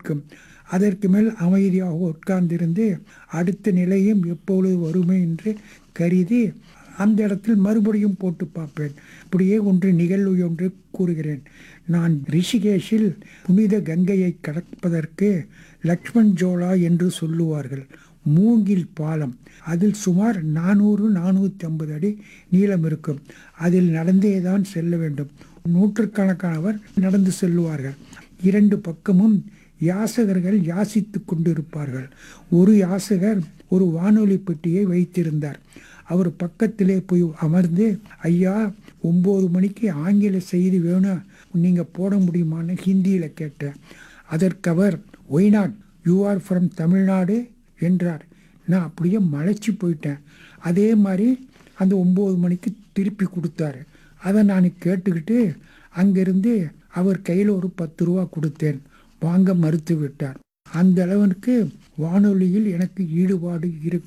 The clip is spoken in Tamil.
கேட்கும் அதற்கு மேல் அமைதியாக உட்கார்ந்திருந்து அடுத்த நிலையும் எப்பொழுது வருமே என்று கருதி அந்த இடத்தில் மறுபடியும் போட்டு பார்ப்பேன் இப்படியே ஒன்று நிகழ்வு ஒன்று கூறுகிறேன் நான் ரிஷிகேஷில் புனித கங்கையை கடப்பதற்கு லக்ஷ்மண் ஜோலா என்று சொல்லுவார்கள் மூங்கில் பாலம் அதில் சுமார் நானூறு நானூற்றி ஐம்பது அடி நீளம் இருக்கும் அதில் நடந்தே தான் செல்ல வேண்டும் நூற்றுக்கணக்கானவர் நடந்து செல்லுவார்கள் இரண்டு பக்கமும் யாசகர்கள் யாசித்து கொண்டிருப்பார்கள் ஒரு யாசகர் ஒரு வானொலி பெட்டியை வைத்திருந்தார் அவர் பக்கத்திலே போய் அமர்ந்து ஐயா ஒம்பது மணிக்கு ஆங்கில செய்தி வேணும் நீங்கள் போட முடியுமான்னு ஹிந்தியில் கேட்டேன் அதற்கு அவர் why not you are from Tamil Nadu என்றார் நான் அப்படியே மலைச்சு போயிட்டேன் அதே மாதிரி அந்த ஒம்பது மணிக்கு திருப்பி கொடுத்தாரு அதை நான் கேட்டுக்கிட்டு அங்கிருந்து அவர் கையில் ஒரு பத்து ரூபா கொடுத்தேன் வாங்க மறுத்து விட்டார் அந்த அளவுக்கு வானொலியில் எனக்கு ஈடுபாடு இருக்கு